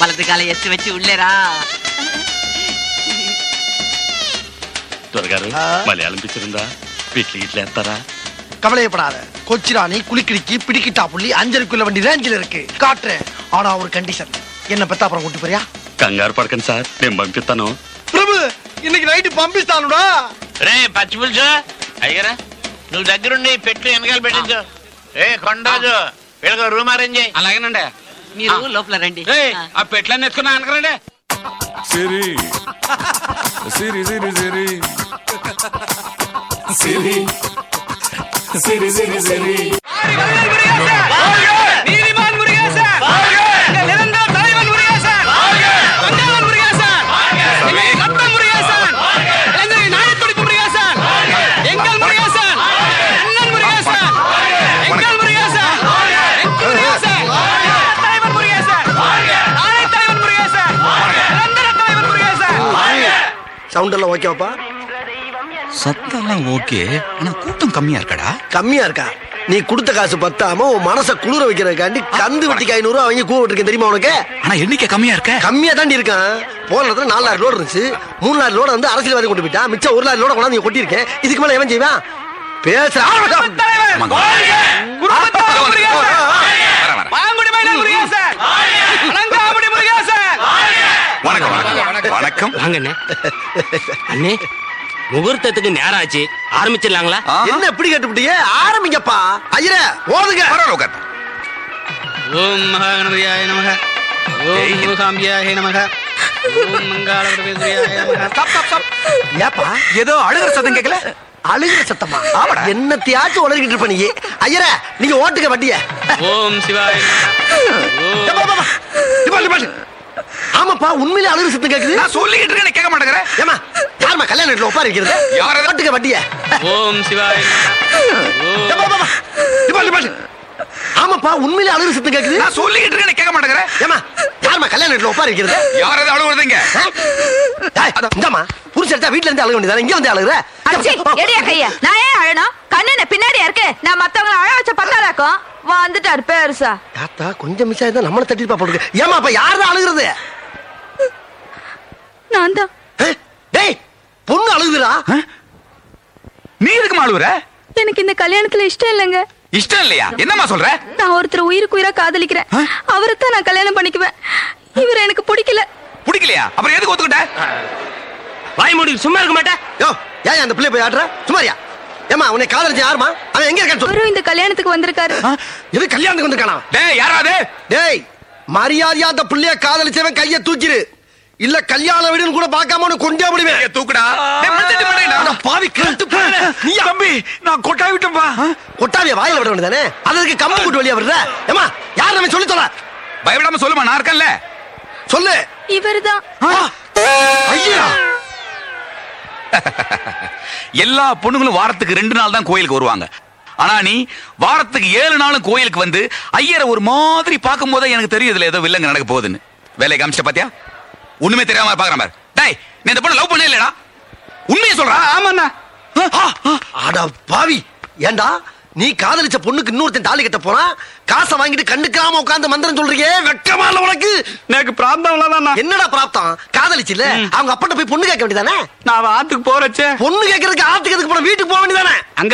వలదు కాల ఎత్తి వచ్చి உள்ளேரா త్వరగారు ఆ? మలయాళం పిక్చర్ ఉందా వీక్లీ ఇట్లా వేస్తారా கவலையப்படாத கொச்சிராணி குளிக்கிடிக்கு பிடிக்கிட்டா புள்ளி அஞ்சலுக்குள்ள வண்டி ரேஞ்சில் இருக்கு காட்டுறேன் ஆனா ஒரு கண்டிஷன் என்ன பெத்தா அப்புறம் கூட்டு போறியா కంగారు పడకండి సార్ నేను పంపిస్తాను பிரபு இன்னைக்கு நைட்டு பம்பிஸ்தானுடா రే పచ్చి పులుసు అయ్యరా నువ్వు దగ్గరుండి పెట్టు వెనకాల పెట్టించు ఏ కొండరాజు వీళ్ళకి రూమ్ అరేంజ్ చేయి అలాగేనండి మీరు లోపల రండి ఏయ్, ఆ పెట్లన్నీ ఎత్తుకున్నా అనకరండి Siri. Siri, Siri, Siri. Siri. Siri, Siri, Siri. நீதிமான் முருகேசன் எங்கள் நிரந்தர தலைவன் முருகேசன் பஞ்சாபன் முருகேசன் எங்கள் கட்ட முருகேசன் எங்கள் நாயத்துடிப்பு முருகேசன் எங்கள் முருகேசன் அண்ணன் முருகேசன் எங்கள் முருகேசன் எங்கள் முருகேசன் தலைவன் முருகேசன் நாளை தலைவன் முருகேசன் நிரந்தர தலைவன் முருகேசன் சவுண்ட் எல்லாம் ஓகேவாப்பா சத்தம்லாம் ஓகே ஆனா கூட்டம் கம்மியா இருக்கடா கம்மியா இருக்கா நீ கொடுத்த காசு பத்தாம உன் மனச குளிர வைக்கிறதுக்காண்டி கந்து வெட்டிக்கு ஐநூறு ரூபா அவங்க கூப்பிட்டு இருக்கேன் தெரியுமா உனக்கு ஆனா எண்ணிக்கை கம்மியா இருக்க கம்மியா தாண்டி இருக்கான் போன இடத்துல நாலு லாரி லோடு இருந்துச்சு மூணு லாரி லோட வந்து அரசியல்வாதி கொண்டு போயிட்டான் மிச்சம் ஒரு லாரி லோட கொண்டாந்து நீ கொட்டியிருக்கேன் இதுக்கு மேல எவன் செய்வான் பேசுற ஆமாங்க. குடும்பத்தலைவன் முருகேசன் வரேன், வரேன். மாங்குடி மயிலான் முருகேசன் அலங்காமுடி முருகேசன் வணக்கம் வணக்கம் வணக்கம் வாங்கண்ணே அண்ணே முகூர்த்தத்துக்கு நேரம் ஆச்சு ஆரம்பிச்சிடலாங்களா என்ன எப்படி கேட்டுவிட்டீங்க ஆரம்பிங்கப்பா ஐயரே ஓதுங்க பரவாயில்ல உட்கார் ஓம் மகாகணபதியாய நமக ஓம் மூகாம்பியாய நமக ஓம் மங்காளபுரபேந்திரியாய நமக ஏப்பா ஏதோ அழுகிற சத்தம் கேட்கல அழுகிற சத்தமா ஆமாடா. என்னத்தையாச்சும் உளறிக்கிட்டு இருப்ப நீ ஐயரே நீங்க ஓட்டுங்க வண்டிய ஓம் சிவாய ஓம் ஆமாப்பா உண்மையிலே அழுகிற சத்தம் கேக்குது நான் சொல்லிக்கிட்டு இருக்கேன் கேட்க மாட்டேங்கிறேன் ஏமா யாருமா கல்யாண வீட்டுல உட்கார இருக்கிறது யார் அது? ஓட்டுங்க வண்டிய ஓம் சிவாய ஓம் ஆமாப்பா உண்மையிலே அழுகிற சத்தம் கேக்குது நான் சொல்லிக்கிட்டு இருக்கேன் கேட்க மாட்டேங்கிறேன் ஏமா யாருமா கல்யாண வீட்டுல உட்கார இருக்கிறது யார் அது அழுகுறதுங்க இந்தாமா புருஷன் எடுத்தா வீட்டுல இருந்து அழுக வேண்டியதானே இங்க வந்து அழுகுற அச்சி எடியா கைய நான் ஏன் அழணும் கண்ணு பின்னாடியா இருக்கு நான் மத்தவங்கள அழ வச்ச பத்தாலாக்கும் வந்துட்டாரு பெருசா தாத்தா கொஞ்சம் மிஸ் ஆயிருந்தா நம்மள தட்டி பாப்பா ஏமா அப்ப யாருதான் அழுகுறது நான் தான் ஏ, டேய் பொண்ணு அழுகுதுடா நீ எதுக்கு அழுகுற எனக்கு இந்த கல்யாணத்துல இஷ்டம் இல்லைங்க இஷ்டம் இல்லையா என்னம்மா சொல்ற நான் ஒருத்தர் உயிருக்கு உயிரா காதலிக்கிறேன் அவரை தான் நான் கல்யாணம் பண்ணிக்குவேன் இவர் எனக்கு பிடிக்கல பிடிக்கலையா அப்புறம் எதுக்கு ஒத்துக்கிட்ட வாய் மூடி சும்மா இருக்க மாட்டேன் யோ ஏன் அந்த பிள்ளை போய் ஆடுற சுமாரியா ஏமா உன்னை காதலிச்ச யாருமா அவன் எங்க இருக்கான்னு சொல்லு அவரும் இந்த கல்யாணத்துக்கு வந்திருக்காரு இது கல்யாணத்துக்கு வந்திருக்கானா டேய் யாராவது டேய் மரியாதையா அந்த பிள்ளைய காதலிச்சவன் கைய தூக்கிரு இல்ல கல்யாண வீடுன்னு கூட பார்க்காம உன்னை கொண்டே முடிவேன் ஏய், தூக்குடா டேய் மண்டடி மண்டடி அட பாவி கிழட்டு பயலே. நீயா தம்பி நான் கொட்டா விட்டேன்பா கொட்டாவிய வாயில விட வேண்டியதானே அதுக்கு கம்பு கூட்டு வெளியே விடுற ஏமா யார் நம்ம சொல்லி சொல்ல பயப்படாம சொல்லுமா நான் இருக்கேன்ல சொல்லு இவர்தான் ஐயா எல்லா பொண்ணுங்களும் வாரத்துக்கு ரெண்டு நாள் தான் கோயிலுக்கு வருவாங்க ஆனா நீ வாரத்துக்கு ஏழு நாளும் கோயிலுக்கு வந்து ஐயரை ஒரு மாதிரி பார்க்கும் போதே எனக்கு தெரியும் இதுல ஏதோ வில்லங்க நடக்க போகுதுன்னு வேலையை காமிச்சிட்ட பாத்தியா ஒண்ணுமே தெரியாம பாக்குறேன் பாரு டேய் நீ இந்த பொண்ணு லவ் பண்ணே இல்லடா உண்மையை சொல்றா ஆமாண்ணா அட பாவி ஏண்டா நீ காதலிச்ச பொண்ணுக்கு இன்னொருத்தன் தாலி கட்ட போறான் காசை வாங்கிட்டு கண்டுக்காம உட்கார்ந்து மந்திரம் சொல்றியே வெக்கமா இல்ல உனக்கு எனக்கு பிராந்தம் என்னடா பிராப்தம் காதலிச்சு இல்ல அவங்க அப்பட்ட போய் பொண்ணு கேட்க வேண்டியதானே நான் ஆத்துக்கு போறச்சே பொண்ணு கேட்கறதுக்கு ஆத்துக்கு எதுக்கு போன வீட்டுக்கு போக வேண்டியதானே அங்க